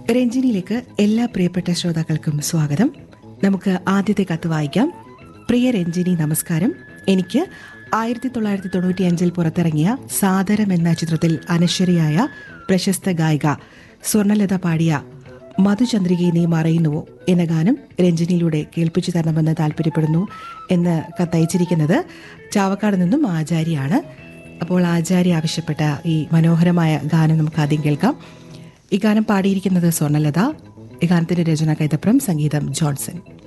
രഞ്ജിനിയിലേക്ക് എല്ലാ പ്രിയപ്പെട്ട ശ്രോതാക്കൾക്കും സ്വാഗതം നമുക്ക് ആദ്യത്തെ കത്ത് വായിക്കാം പ്രിയ രഞ്ജിനി നമസ്കാരം എനിക്ക് ആയിരത്തി തൊള്ളായിരത്തി തൊണ്ണൂറ്റി അഞ്ചിൽ പുറത്തിറങ്ങിയ സാദരം എന്ന ചിത്രത്തിൽ അനശ്വരിയായ പ്രശസ്ത ഗായിക സ്വർണലത പാടിയ മധുചന്ദ്രികയെ നീ മറയുന്നുവോ എന്ന ഗാനം രഞ്ജിനിയിലൂടെ കേൾപ്പിച്ചു തരണമെന്ന് താല്പര്യപ്പെടുന്നു എന്ന് കത്തയച്ചിരിക്കുന്നത് ചാവക്കാട് നിന്നും ആചാര്യാണ് അപ്പോൾ ആചാര്യ ആവശ്യപ്പെട്ട ഈ മനോഹരമായ ഗാനം നമുക്ക് ആദ്യം കേൾക്കാം ഈ ഗാനം പാടിയിരിക്കുന്നത് സ്വർണലത ഈ ഗാനത്തിന്റെ രചന കൈതപ്രം സംഗീതം ജോൺസൺ